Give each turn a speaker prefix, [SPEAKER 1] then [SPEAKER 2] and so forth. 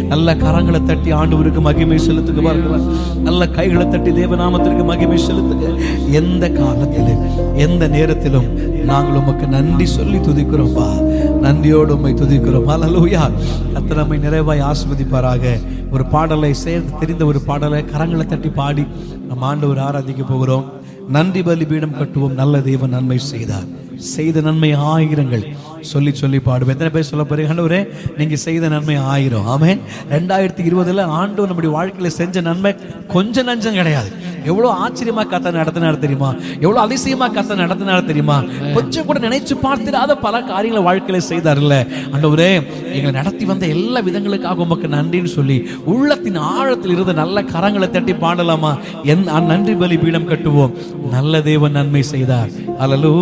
[SPEAKER 1] நல்ல கரங்களை தட்டி ஆண்டவருக்கு மகிமை செலுத்துங்க பாருங்களேன் நல்ல கைகளை தட்டி தேவநாமத்திற்கு மகிமை செலுத்துங்க எந்த காலத்திலும் எந்த நேரத்திலும் நாங்கள் உமக்கு நன்றி சொல்லி துதிக்கிறோம்ப்பா நன்றியோடு உம்மை துதிக்கிறோம் ஹalleluya கர்த்தர் நம்மை நிறைவாய் ஆஸ்வதிப்பாராக ஒரு பாடலை சேர்ந்து தெரிந்த ஒரு பாடலை கரங்களை தட்டி பாடி நம்ம ஆண்டவர் ஆராதிக்க போகிறோம் நன்றி பலிபீடம் கட்டுவோம் நல்ல தெய்வம் நன்மை செய்தார் செய்த நன்மை ஆயிரங்கள் சொல்லி சொல்லி பாடுவோம் எத்தனை பேர் சொல்ல போறீங்க ஆண்டவரே நீங்க செய்த நன்மை ஆயிரம் ஆமென் ரெண்டாயிரத்தி இருபதுல ஆண்டு நம்முடைய வாழ்க்கையில செஞ்ச நன்மை கொஞ்சம் நஞ்சம் கிடையாது எவ்வளவு ஆச்சரியமா கத்த நடத்தினார் தெரியுமா எவ்வளவு அதிசயமா கத்த நடத்தினார் தெரியுமா கொஞ்சம் கூட நினைச்சு பார்த்திராத பல காரியங்களை வாழ்க்கையில செய்தார்ல ஆண்டவரே எங்களை நடத்தி வந்த எல்லா விதங்களுக்காக உமக்கு நன்றின்னு சொல்லி உள்ளத்தின் ஆழத்தில் இருந்த நல்ல கரங்களை தட்டி பாடலாமா என் நன்றி பலி பீடம் கட்டுவோம் நல்ல தேவன் நன்மை செய்தார் அல்லலு